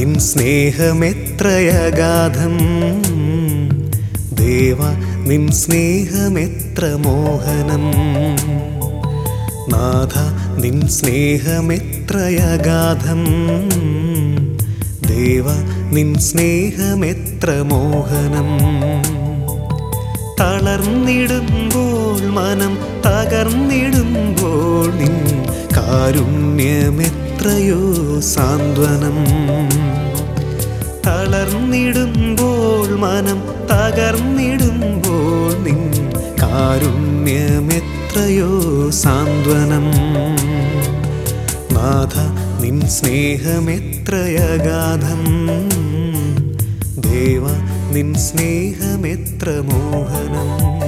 നിൻ സ്നേഹമെത്രയഗാധം ദേവ നിൻ സ്നേഹമെത്ര മോഹനം നാഥ നിൻ സ്നേഹമെത്രയഗാധം ദേവ നിൻ സ്നേഹമെത്ര മോഹനം തളർന്നിടുമ്പോൾ മനം തകർന്നിടുമ്പോൾ നിൻ കാരുണ്യമെത്രയോ സാന്ത്വനം തളർന്നിടുമ്പോൾ മനം തകർന്നിടുമ്പോൾ നിൻ കാരുണ്യമെത്രയോ സാന്ത്വനം നാഥ നിൻ സ്നേഹമെത്രയഗാധം ദേവ നിൻ സ്നേഹമെത്ര മോഹനം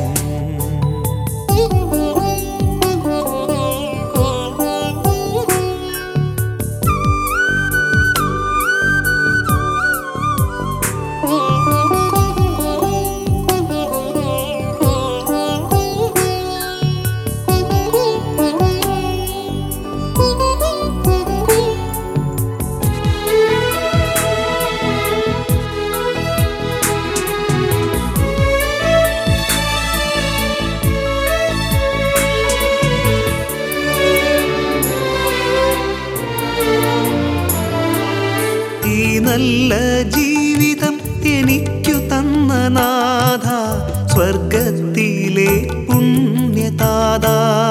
ഈ നല്ല ജീവിതം എനിക്കു തന്ന നാഥ സ്വർഗത്തിലെ പുണ്യതാത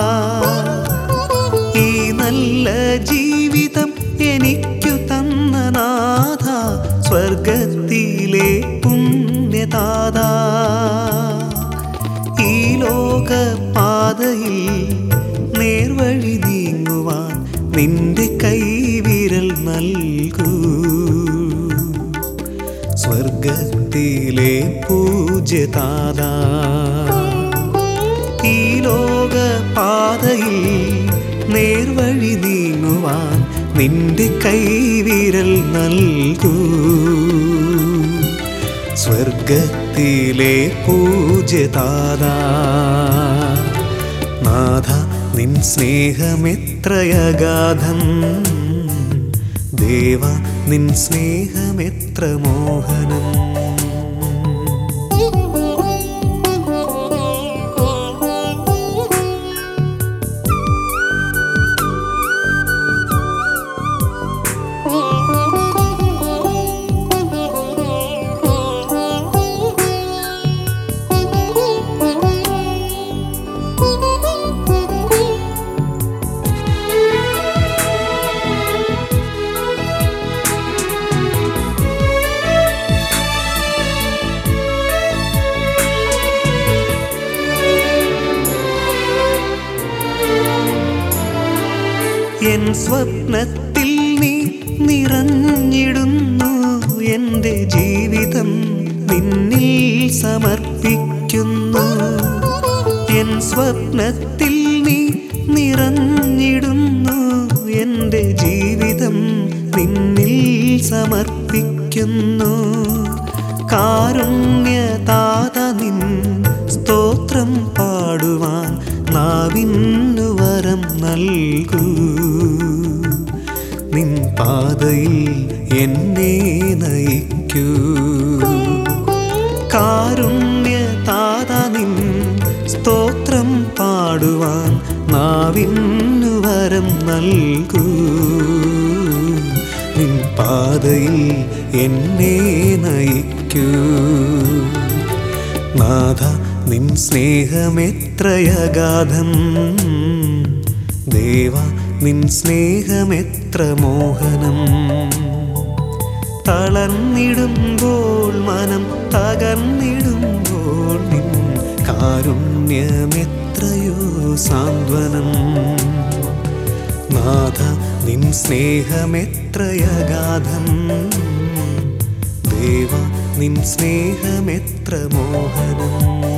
ഈ നല്ല ജീവിതം എനിക്കു തന്ന നാഥ സ്വർഗത്തിലെ പുണ്യതാത ഈ ലോക പാതയിൽ നേർവഴി നീങ്ങുവാൻ നിന്റെ കൈവിരൽ നൽകൂ സ്വർഗത്തിലെ പൂജ്യതാത ഈ ലോക പാതയിൽ നേർവഴി നീങ്ങുവാൻ നിന്റെ കൈവിരൽ നൽകൂ സ്വർഗത്തിലെ പൂജ്യതാത നാഥ നിൻ സ്നേഹമെത്രയഗാധം ദേവ നിൻ സ്നേഹമെത്ര മോഹനം എൻ സ്വപ്നത്തിൽ നീ നിറഞ്ഞിടുന്നു എൻ്റെ ജീവിതം നിന്നിൽ സമർപ്പിക്കുന്നു എൻ സ്വപ്നത്തിൽ നീ നിറഞ്ഞിടുന്നു എൻ്റെ ജീവിതം നിന്നിൽ സമർപ്പിക്കുന്നു കാരുണ്യതാത നിൻ സ്തോത്രം പാടുവാൻ നാവിന്നു വരം നൽകൂ നിൻ പാതയിൽ എന്നെ നയിക്കൂ കാരുണ്യതാത നിൻ സ്തോത്രം പാടുവാൻ നാവിന്നു വരം നൽകൂ നിൻ പാതയിൽ എന്നെ നയിക്കൂ നാഥ നിൻ സ്നേഹമെത്രയഗാധം ദേവ നിൻ സ്നേഹമെത്ര മോഹനം തളർന്നിടുമ്പോൾ മനം തകർന്നിടുമ്പോൾ നിൻ കാരുണ്യമെത്രയോ സാന്ത്വനം നാഥ നിൻ സ്നേഹമെത്രയഗാധം ദേവ നിൻ സ്നേഹമെത്ര മോഹനം